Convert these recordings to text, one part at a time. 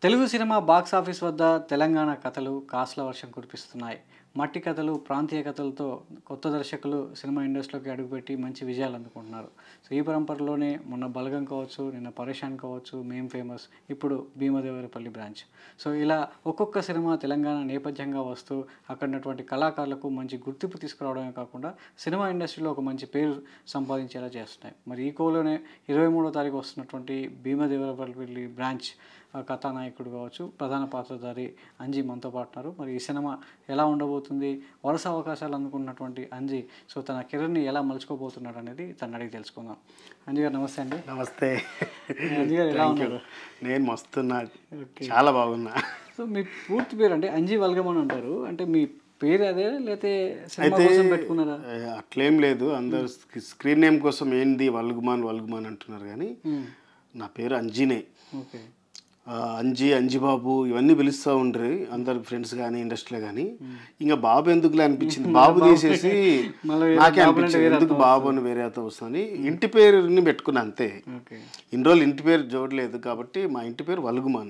Telugu cinema box office వద్ద తెలంగాణ కథలు కాసుల వర్షం కురిపిస్తున్నాయి మట్టి కథలు ప్రాంతీయ కథలతో కొత్త దర్శకులు సినిమా ఇండస్ట్రీలోకి అడుగుపెట్టి మంచి విజయాలు అందుకుంటున్నారు సో ఈ పరంపరలోనే మొన్న బలగం కావచ్చు నిన్న పరేషాన్ కావచ్చు మేం ఫేమస్ ఇప్పుడు భీమదేవరపల్లి బ్రాంచ్ సో ఇలా ఒక్కొక్క సినిమా తెలంగాణ నేపథ్యంగా వస్తూ అక్కడ ఉన్నటువంటి కళాకారులకు మంచి గుర్తింపు తీసుకురావడమే కాకుండా సినిమా ఇండస్ట్రీలో ఒక మంచి పేరు సంపాదించేలా చేస్తున్నాయి మరి ఈ కోలోనే ఇరవై మూడో తారీఖు వస్తున్నటువంటి భీమదేవరపల్లి బ్రాంచ్ ఆ కథానాయకుడు కావచ్చు ప్రధాన పాత్రధారి అంజీ మనతో పాటున్నారు మరి ఈ సినిమా ఎలా ఉండబోతుంది వరుస అవకాశాలు అందుకున్నటువంటి అంజీ సో తన కెరీర్ని ఎలా మలుచుకోబోతున్నాడు అనేది తను అడిగి తెలుసుకుందాం అంజీ గారు నమస్తే అండి నమస్తే అంజీ గారు ఎలా Thank you. ఉన్నారు నేను మస్తున్నా చాలా బాగున్నా సో మీ పూర్తి పేరు అంటే అంజీ వల్గమని అంటారు అంటే మీ పేరు అదే లేకపోతే సినిమా అయితే కోసం పెట్టుకున్నారా ఆ, అట్లేం లేదు అందరు స్క్రీన్ నేమ్ కోసం ఏంది వల్గుమాన్ వల్గుమాన్ అంటున్నారు కానీ నా పేరు అంజీనే ఓకే ఆ, అంజీ అంజిబాబు ఇవన్నీ పిలుస్తూ ఉండరు అందరు ఫ్రెండ్స్ కానీ ఇండస్ట్రీలో కానీ ఇంకా బాబు ఎందుకులే అనిపించింది బాబు తీసేసి మళ్ళీ వేరే నాకే బాబు అనిపించింది ఎందుకు బాబు అని వేరే అర్థం వస్తుంది ఇంటి పేరుని పెట్టుకున్నా అంతే ఓకే ఇన్ని రోజులు ఇంటి పేరు చూడలేదు కాబట్టి మా ఇంటి పేరు వల్గుమాన్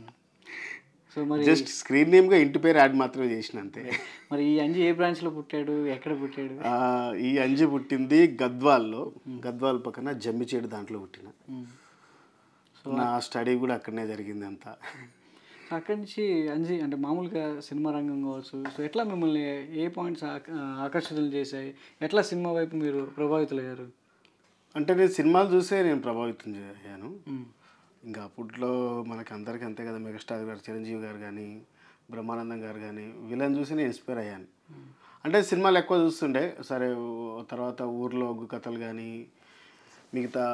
సో మరి జస్ట్ స్క్రీన్ నేమ్ గా ఇంటి పేరు యాడ్ మాత్రమే చేసిన అంతే మరి ఈ అంజీ ఏ బ్రాంచ్లో పుట్టాడు ఎక్కడ పుట్టాడు ఆ, ఈ అంజి పుట్టింది గద్వాల్లో గద్వాల్ పక్కన జమ్మిచేడు దాంట్లో పుట్టిన మ్మ్. నా స్టడీ కూడా అక్కడనే జరిగింది అంతా అక్కడి నుంచి అంజీ అంటే మామూలుగా సినిమా రంగం కావచ్చు సో ఎట్లా మిమ్మల్ని ఏ పాయింట్స్ ఆకర్షితులు చేశాయి ఎట్లా సినిమా వైపు మీరు ప్రభావితులయ్యారు అంటే నేను సినిమాలు చూసే నేను ప్రభావితం అయ్యాను మ్మ్. ఇంకా అప్పట్లో మనకి అందరికీ అంతే కదా మెగాస్టార్ గారు చిరంజీవి గారు కానీ బ్రహ్మానందం గారు కానీ వీళ్ళని చూసి నేను ఇన్స్పైర్ అయ్యాను అంటే సినిమాలు ఎక్కువ చూస్తుండే సరే ఓ తర్వాత ఊర్లో ఒగ్గు కథలు కానీ మిగతా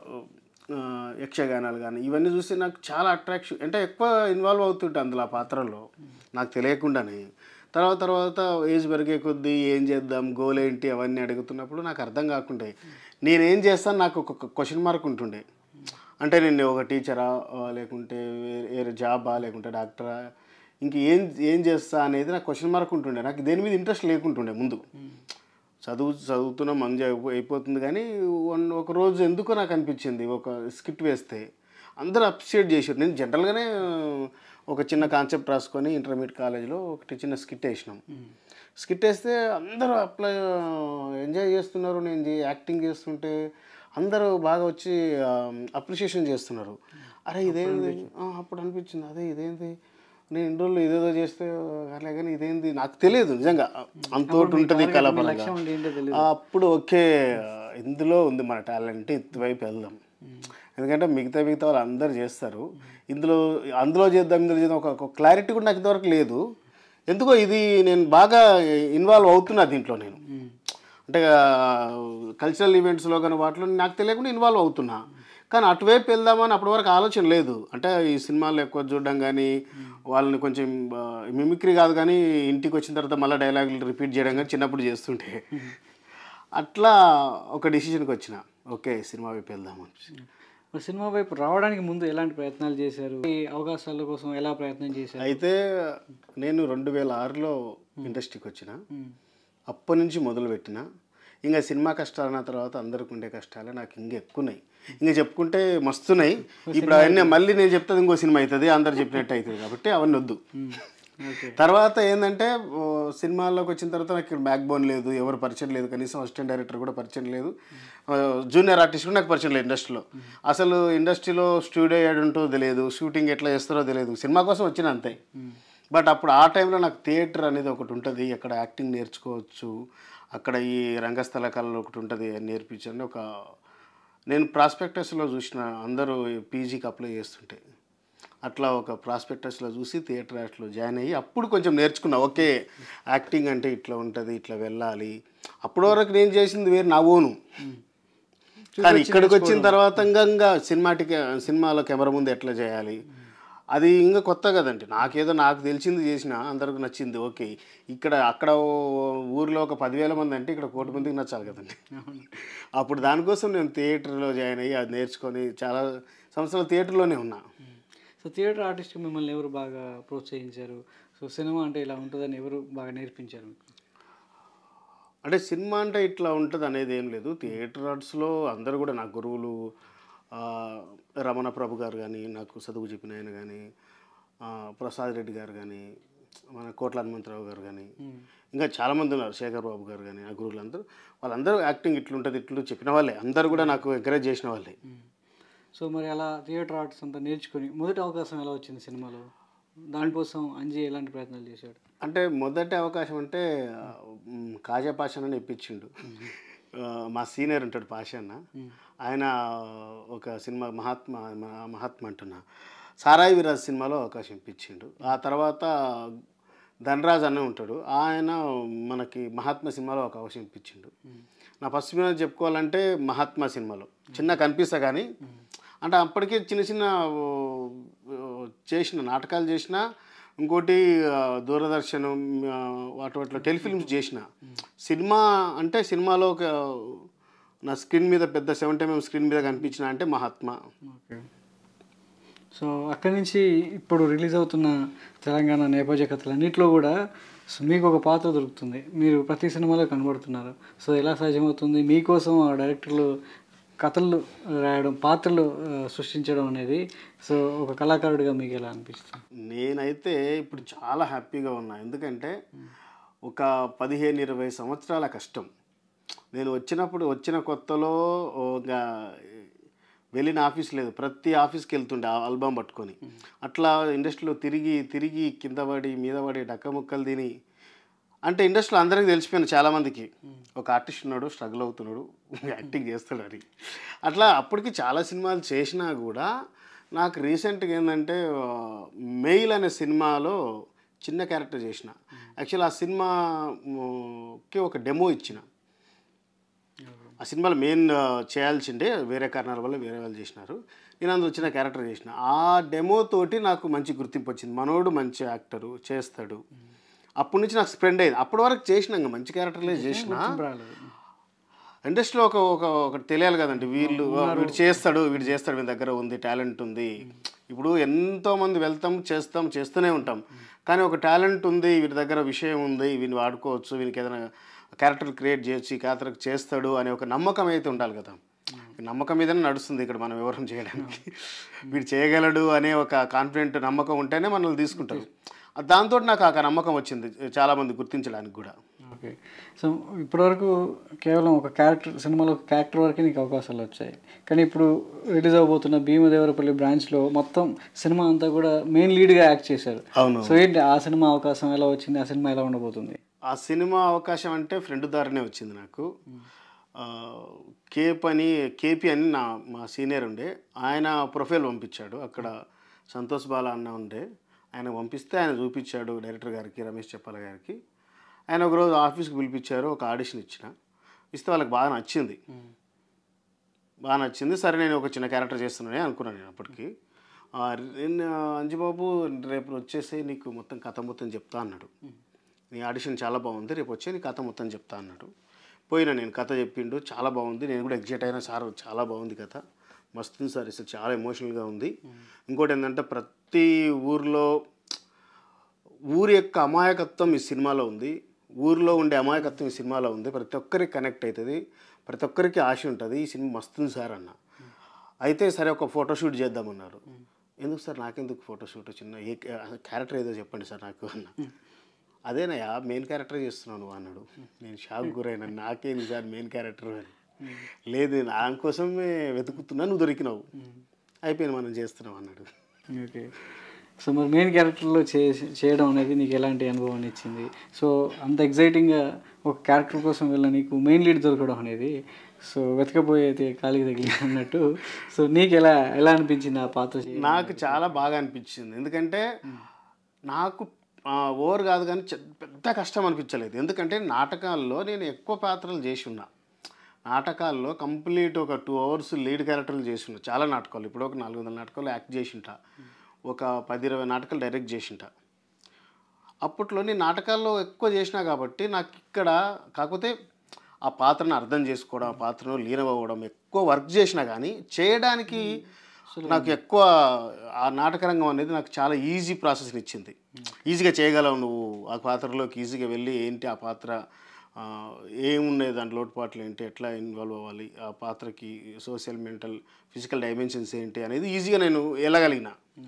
ఆ, యక్షగానాలు కానీ ఇవన్నీ చూసి నాకు చాలా అట్రాక్షన్ అంటే ఎక్కువ ఇన్వాల్వ్ అవుతుంటే అందులో ఆ పాత్రలో నాకు తెలియకుండానే తర్వాత తర్వాత ఏజ్ పెరిగే కొద్దీ ఏం చేద్దాం గోల్ ఏంటి అవన్నీ అడుగుతున్నప్పుడు నాకు అర్థం కాకుండే నేనేం చేస్తాను నాకు ఒక క్వశ్చన్ మార్క్ ఉంటుండే అంటే నేను ఒక టీచరా ఆ, లేకుంటే వేరే- వేరే జాబా లేకుంటే డాక్టరా ఇంక ఏం ఏం చేస్తా అనేది నాకు క్వశ్చన్ మార్క్ ఉంటుండే నాకు దేని మీద ఇంట్రెస్ట్ లేకుంటుండే ముందు చదువు చదువుతున్నా మంచి అయిపో అయిపోతుంది కానీ వన్- ఒక రోజు ఎందుకో నాకు అనిపించింది ఒక స్కిట్ వేస్తే అందరూ అప్రిషియేట్ చేశారు నేను జనరల్గానే ఒక చిన్న కాన్సెప్ట్ రాసుకొని ఇంటర్మీడియట్ కాలేజ్లో ఒకటి చిన్న స్కిట్ వేసినాం స్కిట్ వేస్తే అందరూ అప్లై ఎంజాయ్ చేస్తున్నారు నేను చే- యాక్టింగ్ చేస్తుంటే అందరూ బాగా వచ్చి అప్రిషియేషన్ చేస్తున్నారు అరే ఇదేంది ఆ, అప్పుడు అనిపించింది అదే ఇదేంది నేను ఇన్ని రోజులు ఇదేదో చేస్తే అట్లా కానీ ఇదేంది నాకు తెలియదు నిజంగా అంతోటి ఉంటుంది కళాపరంగా లక్ష్యం ఉండి ఏంటో తెలియదు అప్పుడు ఓకే ఇందులో ఉంది మన టాలెంట్ ఇటువైపు వెళ్దాం ఎందుకంటే మిగతా మిగతా వాళ్ళు అందరు చేస్తారు ఇందులో అందులో చేద్దాం ఇందులో చేద్దాం ఒక ఒక క్లారిటీ కూడా నాకు ఇంతవరకు లేదు ఎందుకో ఇది నేను బాగా ఇన్వాల్వ్ అవుతున్నా దీంట్లో నేను అంటే కల్చరల్ ఈవెంట్స్లో కానీ వాటిలో నాకు తెలియకుండా ఇన్వాల్వ్ అవుతున్నా కానీ అటువైపు వెళ్దామని అప్పటి వరకు ఆలోచన లేదు అంటే ఈ సినిమాలు ఎక్కువ చూడడం కానీ వాళ్ళని కొంచెం మిమిక్రీ కాదు కానీ ఇంటికి వచ్చిన తర్వాత మళ్ళీ డైలాగులు రిపీట్ చేయడం కానీ చిన్నప్పుడు చేస్తుంటే అట్లా ఒక డిసిషన్కి వచ్చిన ఓకే సినిమా వైపు వెళ్దామని మరి సినిమా వైపు రావడానికి ముందు ఎలాంటి ప్రయత్నాలు చేశారు ఈ అవకాశాల కోసం ఎలా ప్రయత్నం చేశారు అయితే నేను రెండు వేల ఆరులో ఇండస్ట్రీకి వచ్చిన మ్మ్. అప్పటి నుంచి మొదలుపెట్టిన ఇంకా సినిమా కష్టాలు అన్న తర్వాత అందరికి ఉండే కష్టాలు నాకు ఇంకా ఎక్కువన్నాయి ఇంకా చెప్పుకుంటే మస్తున్నాయి ఇప్పుడు అవన్నీ మళ్ళీ నేను చెప్తాది ఇంకో సినిమా అవుతుంది అందరు చెప్పినట్టు అవుతుంది కాబట్టి అవన్నీ వద్దు మ్మ్. ఓకే తర్వాత ఏంటంటే ఓ, సినిమాల్లోకి వచ్చిన తర్వాత నాకు ఇక్కడ బ్యాక్ బోన్ లేదు ఎవరు పరిచయం లేదు కనీసం అసిస్టెంట్ డైరెక్టర్ కూడా పరిచయం లేదు జూనియర్ ఆర్టిస్ట్ కూడా నాకు పరిచయం లేదు ఇండస్ట్రీలో అసలు ఇండస్ట్రీలో స్టూడియో ఏడు ఉంటుందో తెలియదు షూటింగ్ ఎట్లా చేస్తారో తెలియదు సినిమా కోసం వచ్చిన అంతే బట్ అప్పుడు ఆ టైంలో నాకు థియేటర్ అనేది ఒకటి ఉంటుంది అక్కడ యాక్టింగ్ నేర్చుకోవచ్చు అక్కడ ఈ రంగస్థల కళలు ఒకటి ఉంటుంది అని నేర్పించండి ఒక నేను ప్రాస్పెక్టస్లో చూసిన అందరూ పీజీకి అప్లై చేస్తుంటే అట్లా ఒక ప్రాస్పెక్టస్లో చూసి థియేటర్ ఆర్ట్లో జాయిన్ అయ్యి అప్పుడు కొంచెం నేర్చుకున్నా ఓకే యాక్టింగ్ అంటే ఇట్లా ఉంటుంది ఇట్లా వెళ్ళాలి అప్పటి వరకు నేను చేసింది వేరు నా ఓను కానీ ఇక్కడికి వచ్చిన తర్వాత ఇంకా ఇంకా సినిమాటిక్ సినిమాలో కెమెరా ముందు ఎట్లా చేయాలి అది ఇంకా కొత్త కదండి నాకేదో నాకు తెలిసింది చేసిన అందరికి నచ్చింది ఓకే ఇక్కడ అక్కడ ఓ- ఊర్లో ఒక పదివేల మంది అంటే ఇక్కడ కోటి మందికి నచ్చాలి కదండి అప్పుడు దానికోసం నేను థియేటర్లో జాయిన్ అయ్యి అది నేర్చుకొని చాలా సంవత్సరాలు థియేటర్లోనే ఉన్నా సో థియేటర్ ఆర్టిస్ట్ మిమ్మల్ని ఎవరు బాగా ప్రోత్సహించారు సో సినిమా అంటే ఇలా ఉంటుందని ఎవరు బాగా నేర్పించారు మీకు అంటే సినిమా అంటే ఇట్లా ఉంటుంది అనేది ఏం లేదు థియేటర్ ఆర్ట్స్లో అందరూ కూడా నా గురువులు ఆ, రమణ ప్రభు గారు కానీ నాకు చదువు చెప్పిన ఆయన కానీ ఆ, ప్రసాద్ రెడ్డి గారు కానీ మన కోట్ల హనుమంతరావు గారు కానీ ఇంకా చాలామంది ఉన్నారు శేఖర్ బాబు గారు కానీ ఆ గురువులందరూ వాళ్ళందరూ యాక్టింగ్ ఇట్లుంటుంది ఇట్లు చెప్పిన వాళ్ళే అందరూ కూడా నాకు ఎంకరేజ్ చేసిన వాళ్ళే సో మరి అలా థియేటర్ ఆర్ట్స్ అంతా నేర్చుకుని మొదటి అవకాశం ఎలా వచ్చింది సినిమాలో దానికోసం అంజీ ఎలాంటి ప్రయత్నాలు చేశాడు అంటే మొదటి అవకాశం అంటే ఆ, మ్, కాజా పాషాన్ అని ఇప్పించిండు ఆ, మా సీనియర్ ఉంటాడు పాషాన్న ఆయన ఒక సినిమా మహాత్మా మ- మహాత్మా అంటున్నా సారాయి విరాజ్ సినిమాలో అవకాశం ఇప్పించిండు ఆ తర్వాత ధనరాజ్ అన్న ఉంటాడు ఆయన మనకి మహాత్మా సినిమాలో ఒక అవకాశం ఇప్పించిండు నా ఫస్ట్ సినిమా చెప్పుకోవాలంటే మహాత్మా సినిమాలో చిన్న కనిపిస్తా కానీ అంటే అప్పటికే చిన్న చిన్న ఓ, ఓ, చేసిన నాటకాలు చేసిన ఇంకోటి ఆ, దూరదర్శన్ ఆ, వాటి వాటిలో టెలిఫిల్మ్స్ చేసిన సినిమా అంటే సినిమాలో ఒక నా స్క్రీన్ మీద పెద్ద సెవెంటీ ఎంఎం స్క్రీన్ మీద కనిపించిన అంటే మహాత్మా ఓకే సో అక్కడి నుంచి ఇప్పుడు రిలీజ్ అవుతున్న తెలంగాణ నేపథ్య కథలన్నింటిలో కూడా సో మీకు ఒక పాత్ర దొరుకుతుంది మీరు ప్రతి సినిమాలో కనబడుతున్నారు సో ఎలా సాధ్యమవుతుంది మీకోసం ఆ డైరెక్టర్లు కథలు రాయడం పాత్రలు ఆ, సృష్టించడం అనేది సో ఒక కళాకారుడిగా మీకు ఎలా అనిపిస్తుంది నేనైతే ఇప్పుడు చాలా హ్యాపీగా ఉన్నా ఎందుకంటే ఒక పదిహేను ఇరవై సంవత్సరాల కష్టం నేను వచ్చినప్పుడు వచ్చిన కొత్తలో ఒక వెళ్ళిన ఆఫీస్ లేదు ప్రతి ఆఫీస్కి వెళ్తుండే ఆ ఆల్బమ్ పట్టుకొని అట్లా ఇండస్ట్రీలో తిరిగి తిరిగి కింద పడి మీద పడి డక్క ముక్కలు తిని అంటే ఇండస్ట్రీలో అందరికీ తెలిసిపోయింది చాలామందికి ఒక ఆర్టిస్ట్ ఉన్నాడు స్ట్రగుల్ అవుతున్నాడు యాక్టింగ్ చేస్తాడు అని అట్లా అప్పటికి చాలా సినిమాలు చేసినా కూడా నాకు రీసెంట్గా ఏంటంటే ఆ, మెయిల్ అనే సినిమాలో చిన్న క్యారెక్టర్ చేసిన యాక్చువల్ ఆ సినిమాకి ఒక డెమో ఇచ్చిన ఆ సినిమాలో మెయిన్ చేయాల్సిందే వేరే కారణాల వల్ల వేరే వాళ్ళు చేసినారు నేను అందులో వచ్చిన క్యారెక్టర్ చేసిన ఆ డెమో తోటి నాకు మంచి గుర్తింపు వచ్చింది మనోడు మంచి యాక్టరు చేస్తాడు అప్పటి నుంచి నాకు స్ప్రెండ్ అయింది అప్పటి వరకు చేసిన ఇంకా మంచి క్యారెక్టర్లే చేసిన రాలేదు ఇండస్ట్రీలో ఒక ఒక ఒకటి తెలియాలి కదండి వీళ్ళు వీడు చేస్తాడు వీడు చేస్తాడు వీడి దగ్గర ఉంది టాలెంట్ ఉంది ఇప్పుడు ఎంతో మంది వెళ్తాం చేస్తాం చేస్తూనే ఉంటాం కానీ ఒక టాలెంట్ ఉంది వీడి దగ్గర విషయం ఉంది వీని వాడుకోవచ్చు వీనికి ఏదైనా క్యారెక్టర్ క్రియేట్ చేయొచ్చు ఈ క్యారెక్టర్ చేస్తాడు అనే ఒక నమ్మకం అయితే ఉండాలి కదా ఈ నమ్మకం మీదనే నడుస్తుంది ఇక్కడ మనం వివరం చేయడానికి వీడు చేయగలడు అనే ఒక కాన్ఫిడెంట్ నమ్మకం ఉంటేనే మనల్ని తీసుకుంటారు దాంతో నాకు ఆ నమ్మకం వచ్చింది చాలామంది గుర్తించడానికి కూడా ఓకే సో ఇప్పటివరకు కేవలం ఒక క్యారెక్టర్ సినిమాలో ఒక క్యారెక్టర్ వరకే నీకు అవకాశాలు వచ్చాయి కానీ ఇప్పుడు రిలీజ్ అవబోతున్న భీమదేవరపల్లి బ్రాంచ్లో మొత్తం సినిమా అంతా కూడా మెయిన్ లీడ్గా యాక్ట్ చేశారు అవును సో ఏంటి ఆ సినిమా అవకాశం ఎలా వచ్చింది ఆ సినిమా ఎలా ఉండబోతుంది ఆ సినిమా అవకాశం అంటే ఫ్రెండ్ ద్వారానే వచ్చింది నాకు ఆ, కేప్ అని కేపీ అని నా మా సీనియర్ ఉండే ఆయన ప్రొఫైల్ పంపించాడు అక్కడ సంతోష్ బాలా అన్న ఉండే ఆయన పంపిస్తే ఆయన చూపించాడు డైరెక్టర్ గారికి రమేష్ చెప్పాల గారికి ఆయన ఒకరోజు ఆఫీస్కి పిలిపించారు ఒక ఆడిషన్ ఇచ్చిన ఇస్తే వాళ్ళకి బాగా నచ్చింది బాగా నచ్చింది సరే నేను ఒక చిన్న క్యారెక్టర్ చేస్తున్నానే అనుకున్నాను నేను అప్పటికి ఆ, నేను అంజిబాబు రేపు వచ్చేసి నీకు మొత్తం కథ మొత్తం చెప్తా అన్నాడు నీ ఆడిషన్ చాలా బాగుంది రేపు వచ్చి నీ కథ మొత్తం చెప్తా అన్నాడు పోయినా నేను కథ చెప్పిండు చాలా బాగుంది నేను కూడా ఎగ్జైట్ అయినా సార్ చాలా బాగుంది కథ మస్తు ఉంది సార్ అసలు చాలా ఎమోషనల్గా ఉంది ఇంకోటి ఏంటంటే ప్రతి ఊర్లో ఊరి యొక్క అమాయకత్వం ఈ సినిమాలో ఉంది ఊరిలో ఉండే అమాయకత్వం ఈ సినిమాలో ఉంది ప్రతి ఒక్కరికి కనెక్ట్ అవుతుంది ప్రతి ఒక్కరికి ఆశ ఉంటుంది ఈ సినిమా మస్తుంది సార్ అన్న అయితే సరే ఒక ఫోటోషూట్ చేద్దామన్నారు ఎందుకు సార్ నాకెందుకు ఫోటోషూట్ చిన్న ఏ క్యారెక్టర్ ఏదో చెప్పండి సార్ నాకు అన్న అదేనయ్యా మెయిన్ క్యారెక్టర్ చేస్తున్నాను నువ్వు అన్నాడు నేను షాక్ గురైనా నాకేంది సార్ మెయిన్ క్యారెక్టర్ అని లేదు నేను ఆయన కోసమే వెతుకుతున్నా నువ్వు దొరికినావు అయిపోయింది మనం చేస్తున్నాం అన్నాడు ఓకే సో మరి మెయిన్ క్యారెక్టర్లో చే చేయడం అనేది నీకు ఎలాంటి అనుభవాన్ని ఇచ్చింది సో అంత ఎగ్జైటింగ్గా ఒక క్యారెక్టర్ కోసం వెళ్ళ నీకు మెయిన్ లీడ్ దొరకడం అనేది సో వెతకపోయి అయితే కాలికి తగిలి అన్నట్టు సో నీకు ఎలా ఎలా అనిపించింది ఆ పాత్ర చేయడం? నాకు చాలా బాగా అనిపించింది ఎందుకంటే నాకు ఓవర్ కాదు కానీ చె- పెద్ద కష్టం అనిపించలేదు ఎందుకంటే నాటకాల్లో నేను ఎక్కువ పాత్రలు చేసి ఉన్నా నాటకాల్లో కంప్లీట్ ఒక టూ అవర్స్ లీడ్ క్యారెక్టర్లు చేసి ఉన్నా చాలా నాటకాలు ఇప్పుడు ఒక నాలుగు వందల నాటకాలు యాక్ట్ చేసింటా ఒక పది ఇరవై నాటకాలు డైరెక్ట్ చేసింటా అప్పట్లో నేను నాటకాల్లో ఎక్కువ చేసినా కాబట్టి నాకు ఇక్కడ కాకపోతే ఆ పాత్రను అర్థం చేసుకోవడం ఆ పాత్రను లీనమవ్వడం ఎక్కువ వర్క్ చేసినా కానీ చేయడానికి నాకు ఎక్కువ ఆ నాటక రంగం అనేది నాకు చాలా ఈజీ ప్రాసెస్ని ఇచ్చింది ఈజీగా చేయగలవు నువ్వు ఆ పాత్రలోకి ఈజీగా వెళ్ళి ఏంటి ఆ పాత్ర ఆ, ఏమున్నాయి దాంట్లో లోటుపాట్లు ఏంటి ఎట్లా ఇన్వాల్వ్ అవ్వాలి ఆ పాత్రకి సోషల్ మెంటల్ ఫిజికల్ డైమెన్షన్స్ ఏంటి అనేది ఈజీగా నేను వెళ్ళగలిగిన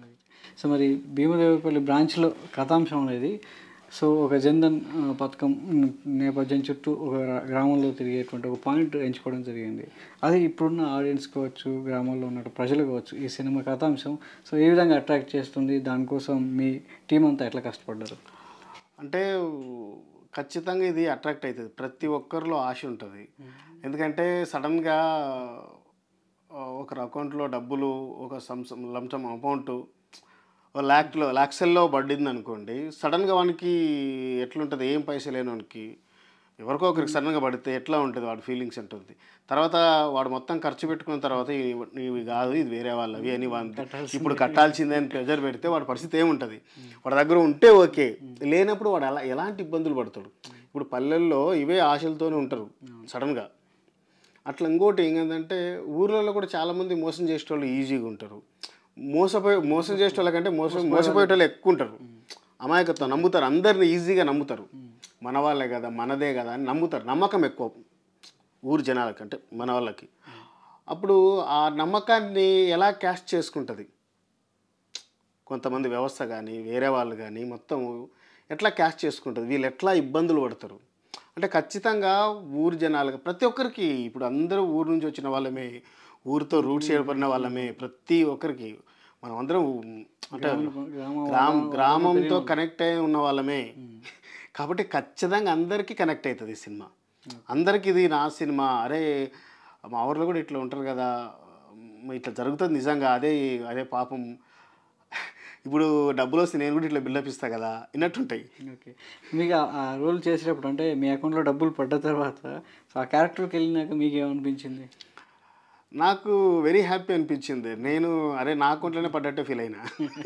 సో మరి భీమదేవపల్లి బ్రాంచ్లో కథాంశం అనేది సో ఒక జన్ధన్ ఆ, పథకం న- నేపథ్యం చుట్టూ ఒక రా- గ్రామంలో తిరిగేటువంటి ఒక పాయింట్ ఎంచుకోవడం జరిగింది అది ఇప్పుడున్న ఆడియన్స్ కావచ్చు గ్రామంలో ఉన్న ప్రజలు కావచ్చు ఈ సినిమా కథాంశం సో ఏ విధంగా అట్రాక్ట్ చేస్తుంది దానికోసం మీ టీం అంతా ఎట్లా కష్టపడ్డారు అంటే ఖచ్చితంగా ఇది అట్రాక్ట్ అవుతుంది ప్రతి ఒక్కరిలో ఆశ ఉంటుంది ఎందుకంటే సడన్గా ఆ, ఒకరి అకౌంట్లో డబ్బులు ఒక సంసం లంచం అమౌంట్ ల్యాక్లో ల్యాక్సెల్లో పడింది అనుకోండి సడన్గా వానికి ఎట్లుంటుంది ఏం పైసలు లేని వానికి ఎవరికో ఒకరికి సడన్గా పడితే ఎట్లా ఉంటుంది వాడి ఫీలింగ్స్ ఉంటుంది తర్వాత వాడు మొత్తం ఖర్చు పెట్టుకున్న తర్వాత ఇవి- ఇవి కాదు ఇది వేరే వాళ్ళవి అని వాడి ఇప్పుడు కట్టాల్సిందే అని ప్రెజర్ పెడితే వాడి పరిస్థితి ఏముంటుంది వాడి దగ్గర ఉంటే ఓకే లేనప్పుడు వాడు ఎలా ఎలాంటి ఇబ్బందులు పడతాడు ఇప్పుడు పల్లెల్లో ఇవే ఆశలతోనే ఉంటారు సడన్గా అట్లా ఇంకోటి ఏంటంటే ఊర్లలో కూడా చాలామంది మోసం చేసేటోళ్ళు ఈజీగా ఉంటారు మోసపోయి మోసం చేసేటోళ్ళ కంటే మోసం మోసపోయేటోళ్ళు ఎక్కువ ఉంటారు అమాయకత్వం నమ్ముతారు అందరిని ఈజీగా నమ్ముతారు మన వాళ్ళే కదా మనదే కదా అని నమ్ముతారు నమ్మకం ఎక్కువ ఊరు జనాలకి అంటే మన వాళ్ళకి అప్పుడు ఆ నమ్మకాన్ని ఎలా క్యాష్ చేసుకుంటుంది కొంతమంది వ్యవస్థ కానీ వేరే వాళ్ళు కానీ మొత్తం ఎట్లా క్యాష్ చేసుకుంటుంది వీళ్ళు ఎట్లా ఇబ్బందులు పడతారు అంటే ఖచ్చితంగా ఊరు జనాలుగా ప్రతి ఒక్కరికి ఇప్పుడు అందరూ ఊరు నుంచి వచ్చిన వాళ్ళమే ఊరితో రూట్స్ ఏర్పడిన వాళ్ళమే ప్రతి ఒక్కరికి మనం అందరం అంటే గ్రామం గ్రామ గ్రామంతో కనెక్ట్ అయి ఉన్న వాళ్ళమే కాబట్టి ఖచ్చితంగా అందరికీ కనెక్ట్ అవుతుంది ఈ సినిమా అందరికీ ఇది నా సినిమా అరే మా ఊర్లో కూడా ఇట్లా ఉంటారు కదా మ్, ఇట్లా జరుగుతుంది నిజంగా అదే అదే పాపం ఇప్పుడు డబ్బులు వస్తే నేను కూడా ఇట్లా బిల్డప్ ఇస్తా కదా ఇన్నట్టుంటాయి ఓకే మీకు ఆ- ఆ రోల్ చేసేటప్పుడు అంటే మీ అకౌంట్లో డబ్బులు పడ్డ తర్వాత సో ఆ క్యారెక్టర్కి వెళ్ళినాక మీకు ఏమనిపించింది నాకు వెరీ హ్యాపీ అనిపించింది నేను అరే నా అకౌంట్లోనే పడ్డట్టే ఫీల్ అయినా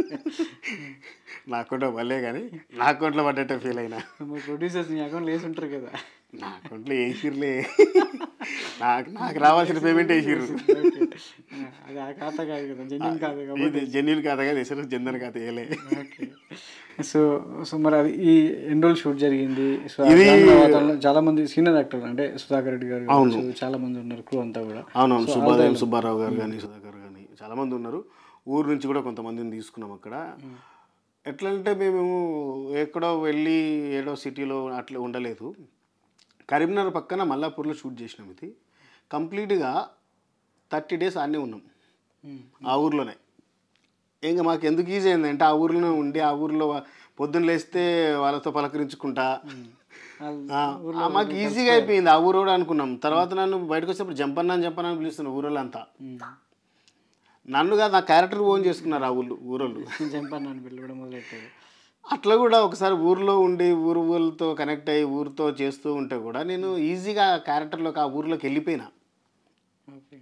నా అకౌంట్లో వల్లే కానీ నా అకౌంట్లో పడ్డట్టే ఫీల్ అయినా మరి ప్రొడ్యూసర్స్ మీ అకౌంట్లో వేసి ఉంటారు కదా నా అకౌంట్లో వేసిర్లే నాకు నాకు రావాల్సిన పేమెంట్ వేసిర్రు ఓకే. అది ఆ ఖాతా కాదు కదా జెన్యున్ కాదు కాబట్టి ఇది జెన్యున్ ఖాతాగా వేసారు జన్దన్ ఖాతా వేయలే ఓకే సో సో మరి అది ఈ ఎన్ని రోజులు షూట్ జరిగింది సో ఆ ఇది- గ్రామీణ వాతావరణంలో చాలా మంది సీనియర్ యాక్టర్ అంటే సుధాకర్ రెడ్డి గారు కావచ్చు, చాలా మంది ఉన్నారు క్రూ అంతా కూడా అవునవును సుబ్బాదేవి సుబ్బారావు గారు కానీ సుధాకర్ కానీ చాలామంది ఉన్నారు ఊరు నుంచి కూడా కొంతమందిని తీసుకున్నాం అక్కడ ఎట్లా అంటే మేము ఎక్కడో వెళ్ళి ఏడో సిటీలో అట్లా ఉండలేదు కరీంనగర్ పక్కన మల్లాపూర్లో షూట్ చేసినాం ఇది కంప్లీట్గా థర్టీ డేస్ అన్నీ ఉన్నాం ఉమ్. ఆ ఊర్లోనే ఇంకా మాకు ఎందుకు ఈజీ అయిందంటే ఆ ఊర్లోనే ఉండి ఆ ఊర్లో వా- పొద్దున్న లేస్తే వాళ్ళతో పలకరించుకుంటా వాళ్ళు ఆ, ఆ, మాకు ఈజీగా అయిపోయింది ఆ ఊరు కూడా అనుకున్నాం తర్వాత నన్ను బయటకు వచ్చినప్పుడు జంపన్నా జంపన్నా అని పిలుస్తున్నారు ఊరోళ్ళంతా ఉమ్. నన్ను కాదు నా క్యారెక్టర్ ఓన్ చేసుకున్నారు ఆ ఊళ్ళు ఊరోళ్ళు చంపాను నన్ను పిలవడం మొదలెట్టారు అట్లా కూడా ఒకసారి ఊర్లో ఉండి ఊరు ఊళ్ళతో కనెక్ట్ అయ్యి ఊరితో చేస్తూ ఉంటే కూడా నేను ఈజీగా ఆ క్యారెక్టర్లోకి ఆ ఊర్లోకి వెళ్ళిపోయినా ఓకే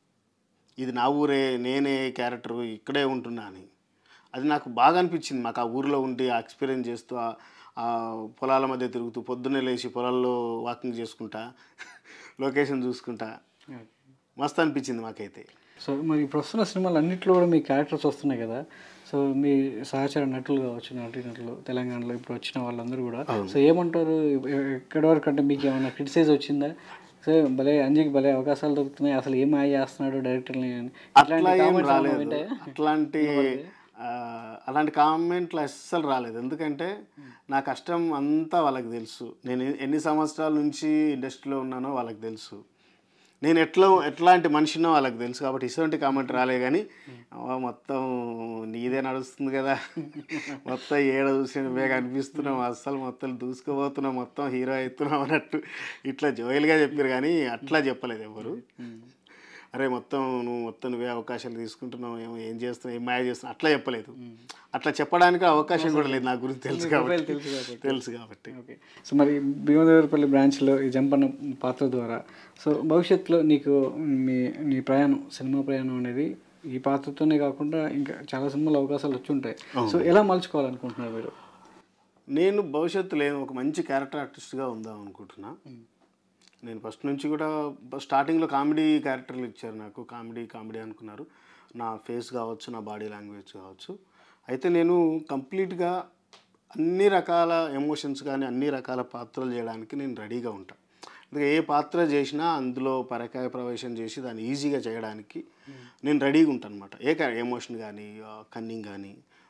ఇది నా ఊరే నేనే క్యారెక్టర్ ఇక్కడే ఉంటున్నా అని అది నాకు బాగా అనిపించింది మాకు ఆ ఊర్లో ఉండి ఆ ఎక్స్పీరియన్స్ చేస్తూ ఆ- ఆ పొలాల మధ్య తిరుగుతూ పొద్దున్నే లేచి పొలాల్లో వాకింగ్ చేసుకుంటా లొకేషన్ చూసుకుంటా ఓకే మస్తు అనిపించింది మాకైతే సో మరి ఇప్పుడు వస్తున్న సినిమాలు అన్నింటిలో కూడా మీ క్యారెక్టర్స్ వస్తున్నాయి కదా సో మీ సహచర నటులు కావచ్చు నటి నటులు తెలంగాణలో ఇప్పుడు వచ్చిన వాళ్ళందరూ కూడా సో ఏమంటారు ఎ- ఎక్కడి వరకు అంటే మీకు ఏమైనా క్రిటిసైజ్ వచ్చిందా సో భలే అంజీకి భలే అవకాశాలు దొరుకుతున్నాయి అసలు ఏం మాయ చేస్తున్నాడు డైరెక్టర్ని అని అట్లా ఇట్లాంటి ఏం comments ఏమైనా రాలేదు వింటాయా? అట్లాంటి ఆ, అలాంటి కామెంట్లు అస్సలు రాలేదు ఎందుకంటే నా కష్టం అంతా వాళ్ళకి తెలుసు నేను ఎన్ని సంవత్సరాల నుంచి ఇండస్ట్రీలో ఉన్నానో వాళ్ళకి తెలుసు నేను ఎట్లా ఎట్లాంటి మనిషినో వాళ్ళకి తెలుసు కాబట్టి ఇటువంటి కామెంట్ రాలే కానీ "అవ్వ, మొత్తం నీదే నడుస్తుంది కదా మొత్తం ఏడ చూసి నువ్వే కనిపిస్తున్నావు అస్సలు మొత్తం దూసుకుపోతున్నావు మొత్తం హీరో అవుతున్నావు అన్నట్టు ఇట్లా జోయల్గా చెప్పారు కానీ అట్లా చెప్పలేదు ఎవరు ఉమ్. అరే మొత్తం నువ్వు మొత్తం నువ్వే అవకాశాలు తీసుకుంటున్నావు ఏమో ఏం చేస్తున్నావు ఏం మాయ చేస్తున్నావు అట్లా చెప్పలేదు అట్లా చెప్పడానికి అవకాశం కూడా లేదు నా గురించి తెలుసు కాబట్టి తెలుసు కాబట్టి తెలుసు కాబట్టి ఓకే సో మరి భీమదేవరపల్లి బ్రాంచ్లో ఈ జంపన్న పాత్ర ద్వారా సో భవిష్యత్తులో నీకు మీ నీ ప్రయాణం సినిమా ప్రయాణం అనేది ఈ పాత్రతోనే కాకుండా ఇంకా చాలా సినిమాలు అవకాశాలు వచ్చి ఉంటాయి సో ఎలా మలుచుకోవాలనుకుంటున్నారు మీరు నేను భవిష్యత్తులో ఏం ఒక మంచి క్యారెక్టర్ ఆర్టిస్ట్గా ఉందాం అనుకుంటున్నా నేను ఫస్ట్ నుంచి కూడా స్టార్టింగ్లో కామెడీ క్యారెక్టర్లు ఇచ్చారు నాకు కామెడీ కామెడీ అనుకున్నారు నా ఫేస్ కావచ్చు నా బాడీ లాంగ్వేజ్ కావచ్చు అయితే నేను కంప్లీట్గా అన్ని రకాల ఎమోషన్స్ కానీ అన్ని రకాల పాత్రలు చేయడానికి నేను రెడీగా ఉంటాను అందుకే ఏ పాత్ర చేసినా అందులో పరకాయ ప్రవేశం చేసి దాన్ని ఈజీగా చేయడానికి నేను రెడీగా ఉంటాను అనమాట ఏ ఎమోషన్ కానీ కన్నింగ్ కానీ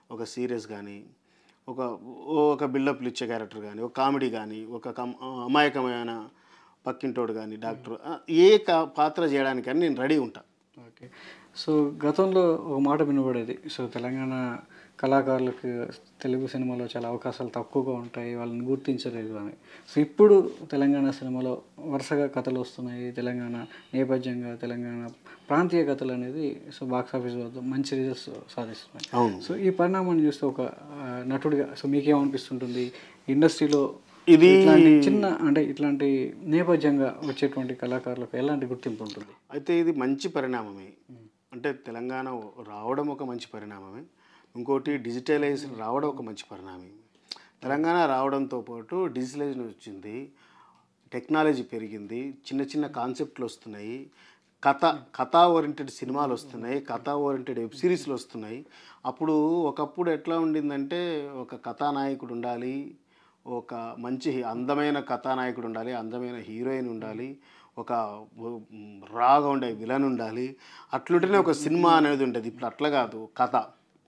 ఒక సీరియస్ కానీ ఒక ఒక బిల్డప్లు ఇచ్చే క్యారెక్టర్ కానీ ఒక కామెడీ కానీ ఒక కమ్ అమాయకమైన పక్కింటోడు కానీ డాక్టర్ ఆ, ఏ కా- పాత్ర చేయడానికని నేను రెడీ ఉంటా ఓకే సో గతంలో ఒక మాట వినబడేది సో తెలంగాణ కళాకారులకు తెలుగు సినిమాలో చాలా అవకాశాలు తక్కువగా ఉంటాయి వాళ్ళని గుర్తించలేదు అని సో ఇప్పుడు తెలంగాణ సినిమాలో వరుసగా కథలు వస్తున్నాయి తెలంగాణ నేపథ్యంగా తెలంగాణ ప్రాంతీయ కథలు అనేది సో బాక్స్ ఆఫీస్ వద్ద మంచి రిజల్ట్స్ సాధిస్తున్నాయి అవును సో ఈ పరిణామాన్ని చూస్తే ఒక ఆ, నటుడిగా సో మీకేమనిపిస్తుంటుంది ఇండస్ట్రీలో ఇది ఇట్లాంటి చిన్న అంటే ఇట్లాంటి నేపథ్యంగా వచ్చేటువంటి కళాకారులకు ఎలాంటి గుర్తింపు ఉంటుంది అయితే ఇది మంచి పరిణామమే అంటే తెలంగాణ రావడం ఒక మంచి పరిణామమే ఇంకోటి డిజిటలైజేషన్ రావడం ఒక మంచి పరిణామం తెలంగాణ రావడంతో పాటు డిజిటలైజేషన్ వచ్చింది టెక్నాలజీ పెరిగింది చిన్న చిన్న కాన్సెప్ట్లు వస్తున్నాయి కథ కథా ఓరియంటెడ్ సినిమాలు వస్తున్నాయి కథా ఓరియంటెడ్ వెబ్ సిరీస్లు వస్తున్నాయి అప్పుడు ఒకప్పుడు ఎట్లా ఉండిందంటే ఒక కథానాయకుడు ఉండాలి ఒక మంచి హీ- అందమైన కథానాయకుడు ఉండాలి అందమైన హీరోయిన్ ఉండాలి ఒక ఉ- రాగా ఉండే విలన్ ఉండాలి అట్లుంటేనే ఒక సినిమా అనేది ఉంటుంది ఇప్పుడు అట్లా కాదు కథ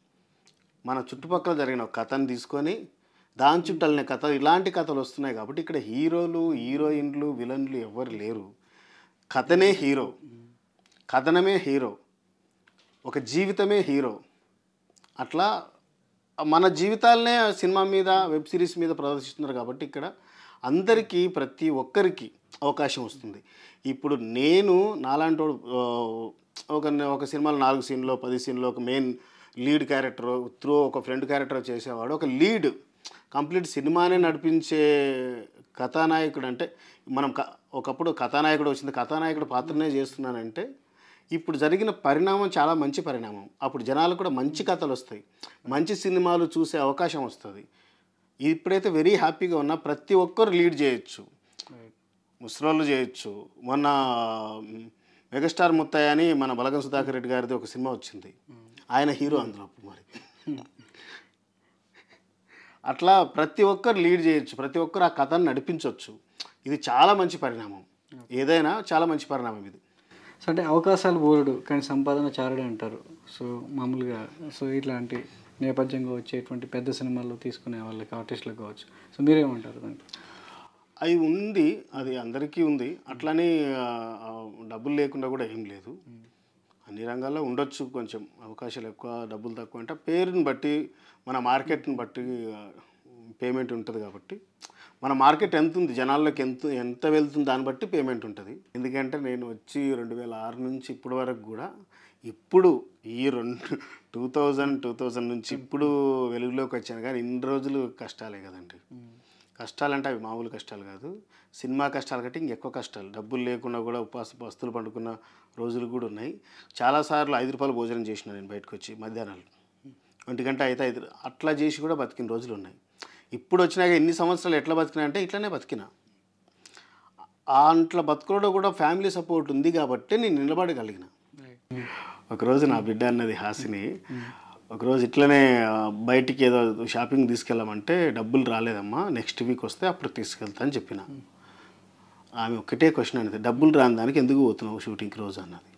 మన చుట్టుపక్కల జరిగిన ఒక కథను తీసుకొని దాని చుట్టాలనే కథ ఇలాంటి కథలు వస్తున్నాయి కాబట్టి ఇక్కడ హీరోలు హీరోయిన్లు విలన్లు ఎవరు లేరు కథనే హీరో కథనమే హీరో ఒక జీవితమే హీరో అట్లా మన జీవితాలనే సినిమా మీద వెబ్ సిరీస్ మీద ప్రదర్శిస్తున్నారు కాబట్టి ఇక్కడ అందరికీ ప్రతి ఒక్కరికి అవకాశం వస్తుంది ఇప్పుడు నేను నాలాంటి వాడు, ఆ, ఒక ఒక సినిమాలో నాలుగు సీన్లో పది సీన్లో ఒక మెయిన్ లీడ్ క్యారెక్టర్ త్రూ ఒక ఫ్రెండ్ క్యారెక్టర్ చేసేవాడు ఒక లీడ్ కంప్లీట్ సినిమానే నడిపించే కథానాయకుడు అంటే మనం క ఒకప్పుడు కథానాయకుడు వచ్చింది కథానాయకుడు పాత్రనే చేస్తున్నానంటే ఇప్పుడు జరిగిన పరిణామం చాలా మంచి పరిణామం అప్పుడు జనాలు కూడా మంచి కథలు వస్తాయి మంచి సినిమాలు చూసే అవకాశం వస్తుంది ఇప్పుడైతే వెరీ హ్యాపీగా ఉన్నా ప్రతి ఒక్కరు లీడ్ చేయొచ్చు ముసలోళ్ళు చేయొచ్చు మొన్న మ్, మెగాస్టార్ ముత్తయ్య అని మన బలగం సుధాకర్ రెడ్డి గారిది ఒక సినిమా వచ్చింది ఆయన హీరో అందులో అప్పుడు మరి అట్లా ప్రతి ఒక్కరు లీడ్ చేయొచ్చు ప్రతి ఒక్కరు ఆ కథను నడిపించవచ్చు ఇది చాలా మంచి పరిణామం ఏదైనా చాలా మంచి పరిణామం ఇది సో అంటే అవకాశాలు బోరుడు కానీ సంపాదన చారుడే అంటారు సో మామూలుగా సో ఇట్లాంటి నేపథ్యంగా వచ్చేటువంటి పెద్ద సినిమాల్లో తీసుకునే వాళ్ళకి ఆర్టిస్టులకు కావచ్చు సో మీరేమంటారు దాంట్లో అది ఉంది అది అందరికీ ఉంది అట్లని ఆ, ఆ, డబ్బులు లేకుండా కూడా ఏం లేదు అన్ని రంగాల్లో ఉండొచ్చు కొంచెం అవకాశాలు ఎక్కువ డబ్బులు తక్కువ అంటే పేరుని బట్టి మన మార్కెట్ని బట్టి పేమెంట్ ఉంటుంది కాబట్టి మన మార్కెట్ ఎంత ఉంది జనాల్లోకి ఎంత ఎంత వెళ్తుంది దాన్ని బట్టి పేమెంట్ ఉంటుంది ఎందుకంటే నేను వచ్చి రెండు వేల ఆరు నుంచి ఇప్పటి వరకు కూడా ఇప్పుడు ఈ రెండు టూ థౌజండ్ టూ థౌజండ్ నుంచి ఇప్పుడు వెలుగులోకి వచ్చాను కానీ ఇన్ని రోజులు కష్టాలే కదండి కష్టాలంటే అవి మామూలు కష్టాలు కాదు సినిమా కష్టాలు కంటే ఇంకెక్కువ కష్టాలు డబ్బులు లేకుండా కూడా ఉపవాస పస్తులు పండుకున్న రోజులు కూడా ఉన్నాయి చాలాసార్లు ఐదు రూపాయలు భోజనం చేసిన నేను బయటకు వచ్చి మధ్యాహ్నాలు ఒంటి గంట అయితే ఐదు అట్లా చేసి కూడా బతికిన రోజులు ఉన్నాయి ఇప్పుడు వచ్చినాక ఎన్ని సంవత్సరాలు ఎట్లా బతికినా అంటే ఇట్లానే బతికిన ఆ అట్లా బతుకులో కూడా ఫ్యామిలీ సపోర్ట్ ఉంది కాబట్టి నేను నిలబడగలిగిన ఒకరోజు నా బిడ్డ అన్నది హాసిని ఒకరోజు ఇట్లనే ఆ, బయటికి ఏదో షాపింగ్ తీసుకెళ్ళామంటే డబ్బులు రాలేదమ్మా నెక్స్ట్ వీక్ వస్తే అప్పుడు తీసుకెళ్తా అని చెప్పిన ఆమె ఒక్కటే క్వశ్చన్ అనేది డబ్బులు రాని దానికి ఎందుకు పోతున్నావు షూటింగ్కి రోజు అన్నది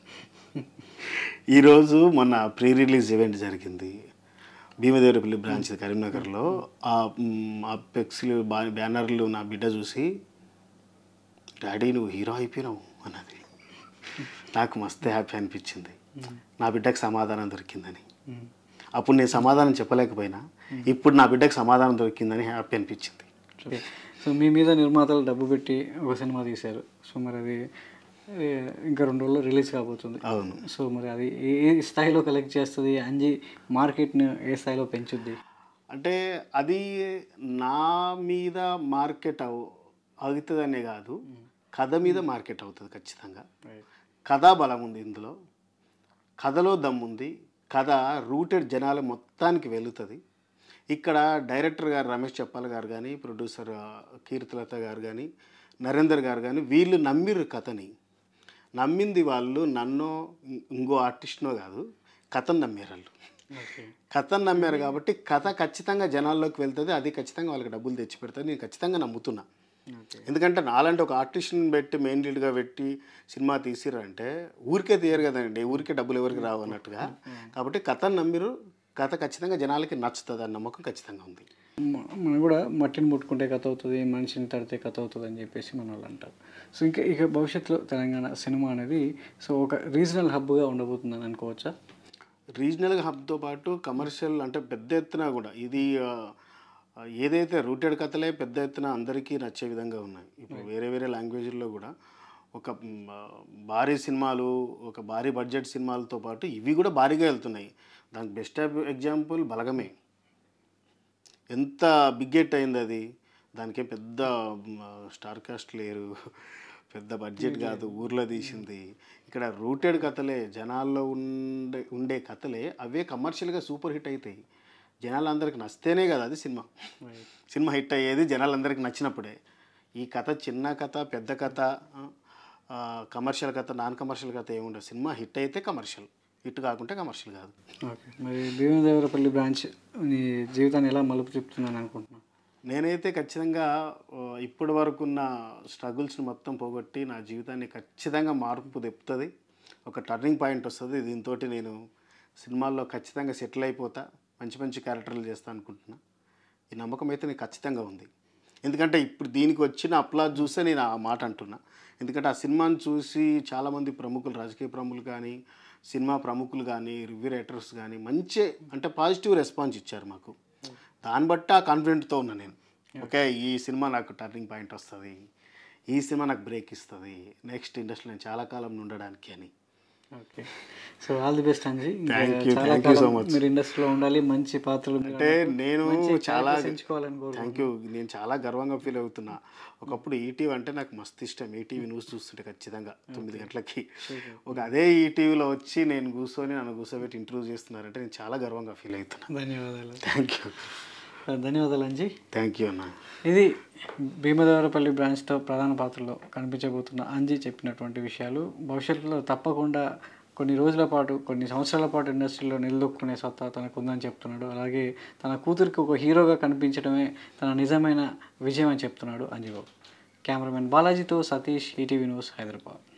ఈరోజు మొన్న ప్రీ రిలీజ్ ఈవెంట్ జరిగింది భీమదేవరపల్లి బ్రాంచ్ కరీంనగర్లో ఆ మ్, ఆ పెక్స్లు బా బ్యానర్లు నా బిడ్డ చూసి డాడీ నువ్వు హీరో అయిపోయినావు అన్నది నాకు మస్తు హ్యాపీ అనిపించింది నా బిడ్డకు సమాధానం దొరికిందని అప్పుడు నేను సమాధానం చెప్పలేకపోయినా ఇప్పుడు నా బిడ్డకు సమాధానం దొరికిందని హ్యాపీ అనిపించింది సో మీ మీద నిర్మాతలు డబ్బు పెట్టి ఒక సినిమా తీశారు సో మరి అది ఏ, ఇంకా రెండు రోజుల్లో రిలీజ్ కాబోతుంది అవును సో మరి అది ఏ ఏ స్థాయిలో కలెక్ట్ చేస్తుంది అంజి మార్కెట్ని ఏ స్థాయిలో పెంచుద్ది అంటే అది నా మీద మార్కెట్ అవు అవుతుందనే కాదు కథ మీద మార్కెట్ అవుతుంది ఖచ్చితంగా కథా బలం ఉంది ఇందులో కథలో దమ్ముంది కథ రూటెడ్ జనాల మొత్తానికి వెళుతుంది ఇక్కడ డైరెక్టర్ గారు రమేష్ చెప్పాల్ గారు కానీ ప్రొడ్యూసర్ ఆ, కీర్తిలత గారు కానీ నరేందర్ గారు కానీ వీళ్ళు నమ్మిర్రు కథని నమ్మింది వాళ్ళు నన్నో ఇం- ఇంకో ఆర్టిస్ట్నో కాదు కథను నమ్మారు వాళ్ళు ఓకే కథను నమ్మారు కాబట్టి కథ ఖచ్చితంగా జనాల్లోకి వెళ్తుంది అది ఖచ్చితంగా వాళ్ళకి డబ్బులు తెచ్చి పెడుతుంది నేను ఖచ్చితంగా నమ్ముతున్నా ఓకే ఎందుకంటే నాలాంటి ఒక ఆర్టిస్ట్ని పెట్టి మెయిన్ లీడ్గా పెట్టి సినిమా తీసిరంటే ఊరికే తీయరు కదండి ఊరికే డబ్బులు ఎవరికి రావు అన్నట్టుగా కాబట్టి కథను నమ్మిరు కథ ఖచ్చితంగా జనాలకి నచ్చుతుంది అన్న నమ్మకం ఖచ్చితంగా ఉంది మ- మనం కూడా మట్టిని ముట్టుకుంటే కథ అవుతుంది మనిషిని తడితే కథ అవుతుంది అని చెప్పేసి మన వాళ్ళు అంటారు సో ఇంకా ఇక భవిష్యత్తులో తెలంగాణ సినిమా అనేది సో ఒక రీజనల్ హబ్గా ఉండబోతుందని అనుకోవచ్చా రీజనల్ హబ్తో పాటు కమర్షియల్ అంటే పెద్ద ఎత్తున కూడా ఇది ఆ, ఆ, ఏదైతే రూటెడ్ కథలే పెద్ద ఎత్తున అందరికీ నచ్చే విధంగా ఉన్నాయి ఇప్పుడు వేరే వేరే లాంగ్వేజ్ల్లో కూడా ఒక మ్, ఆ, భారీ సినిమాలు ఒక భారీ బడ్జెట్ సినిమాలతో పాటు ఇవి కూడా భారీగా వెళ్తున్నాయి దానికి బెస్ట్ ఎగ్జాంపుల్ బలగమే ఎంత బిగ్ హిట్ అయింది అది దానికే పెద్ద మ్, స్టార్ కాస్ట్ లేరు పెద్ద బడ్జెట్ కాదు ఊర్లో తీసింది ఇక్కడ రూటెడ్ కథలే జనాల్లో ఉండే ఉండే కథలే అవే కమర్షియల్గా సూపర్ హిట్ అవుతాయి జనాలందరికి నచ్చితేనే కదా అది సినిమా సినిమా హిట్ అయ్యేది జనాలందరికి నచ్చినప్పుడే ఈ కథ చిన్న కథ పెద్ద కథ ఆ, కమర్షియల్ కథ నాన్ కమర్షియల్ కథ ఏముండదు సినిమా హిట్ అయితే కమర్షియల్ హిట్ కాకుంటే కమర్షియల్ కాదు ఓకే మరి భీమదేవరపల్లి బ్రాంచ్ నీ జీవితాన్ని ఎలా మలుపు చెప్తుందని అనుకుంటున్నాను నేనైతే ఖచ్చితంగా ఆ, ఇప్పటి వరకు ఉన్న స్ట్రగుల్స్ని మొత్తం పోగొట్టి నా జీవితాన్ని ఖచ్చితంగా మార్పు తెప్పుతుంది ఒక టర్నింగ్ పాయింట్ వస్తుంది దీంతో నేను సినిమాల్లో ఖచ్చితంగా సెటిల్ అయిపోతా మంచి మంచి క్యారెక్టర్లు చేస్తా అనుకుంటున్నా ఈ నమ్మకం అయితే నాకు ఖచ్చితంగా ఉంది ఎందుకంటే ఇప్పుడు దీనికి వచ్చిన అప్లాజ్ చూస్తే నేను ఆ మాట అంటున్నా ఎందుకంటే ఆ సినిమాని చూసి చాలామంది ప్రముఖులు రాజకీయ ప్రముఖులు కానీ సినిమా ప్రముఖులు కానీ రివ్యూ రైటర్స్ కానీ మంచి అంటే పాజిటివ్ రెస్పాన్స్ ఇచ్చారు మాకు దాన్ని బట్టి ఆ కాన్ఫిడెంట్తో ఉన్నా నేను ఓకే ఈ సినిమా నాకు టర్నింగ్ పాయింట్ వస్తుంది ఈ సినిమా నాకు బ్రేక్ ఇస్తుంది నెక్స్ట్ ఇండస్ట్రీలో నేను చాలా కాలం ఉండడానికి అని okay so all the best Anji ఇంకా Thank you, చాలా thank you so column much. మీరు ఇండస్ట్రీలో ఉండాలి మంచి పాత్రలు మీరు అంటే నేను మంచి చాలా characters ఎంచుకోవాలని కోరుకుంటున్నాను. థ్యాంక్ యూ నేను చాలా గర్వంగా ఫీల్ అవుతున్నా ఒకప్పుడు ఈటీవీ అంటే నాకు మస్తు ఇష్టం ఈటీవీ న్యూస్ చూస్తుంటే ఖచ్చితంగా తొమ్మిది గంటలకి ఒక అదే ఈటీవీలో వచ్చి నేను కూర్చొని నన్ను కూర్చోబెట్టి ఇంటర్వ్యూ చేస్తున్నారంటే నేను చాలా గర్వంగా ఫీల్ అవుతున్నా ధన్యవాదాలు థ్యాంక్ యూ ధన్యవాదాలు అంజీ థ్యాంక్ యూ అన్న ఇది భీమదేవరపల్లి బ్రాంచ్తో ప్రధాన పాత్రలో కనిపించబోతున్న అంజీ చెప్పినటువంటి విషయాలు భవిష్యత్తులో తప్పకుండా కొన్ని రోజుల పాటు కొన్ని సంవత్సరాల పాటు ఇండస్ట్రీలో నిలదొక్కునే సత్తా తనకు ఉందని చెప్తున్నాడు అలాగే తన కూతురికి ఒక హీరోగా కనిపించడమే తన నిజమైన విజయం అని చెప్తున్నాడు అంజీబాబు కెమెరామెన్ బాలాజీతో సతీష్ ఈటీవీ న్యూస్ హైదరాబాద్